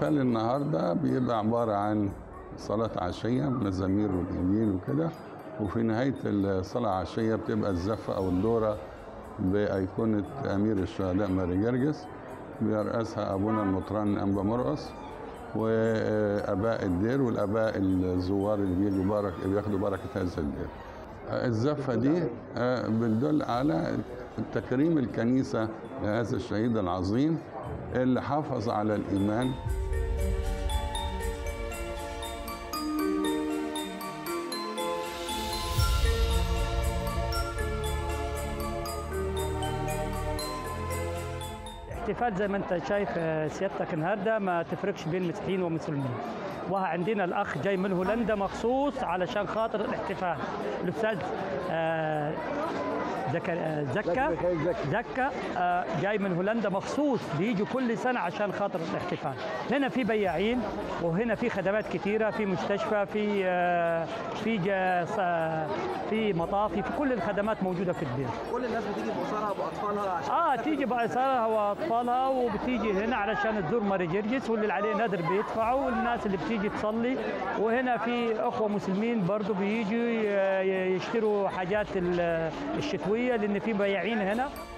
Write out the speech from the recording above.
الاحتفال النهارده بيبقى عباره عن صلاه عشيه مزامير والانجيل وكده وفي نهايه الصلاه العشيه بتبقى الزفه او الدوره بايقونه امير الشهداء ماري جرجس بيرأسها ابونا المطران انبا مرقص واباء الدير والاباء الزوار اللي بيجوا بارك بياخدوا بركه هذا الدير. الزفه دي آه، بتدل على تكريم الكنيسه لهذا الشهيد العظيم اللي حافظ على الايمان احتفال زي ما انت شايف آه، سيادتك النهارده ما تفرقش بين مسيحيين ومسلمين وعندنا الاخ جاي من هولندا مخصوص علشان خاطر الاحتفال الاستاذ آه، زكا آه، زكا زكا آه، جاي من هولندا مخصوص بيجوا كل سنه عشان خاطر الاحتفال هنا في بياعين وهنا في خدمات كثيره في مستشفى في آه، في جا- ص- في مطافي في كل الخدمات موجوده في الدير كل الناس بتيجي بأسرها بأطفالها عشان اه تيجي بأسرها واطفالها وبتيجي هنا علشان تزور ماري جرجس واللي عليه نذر بيدفعوا والناس اللي بتيجي تصلي وهنا في اخوه مسلمين برضو بيجوا ي- يشتروا حاجات ال- الشتويه لان في بياعين هنا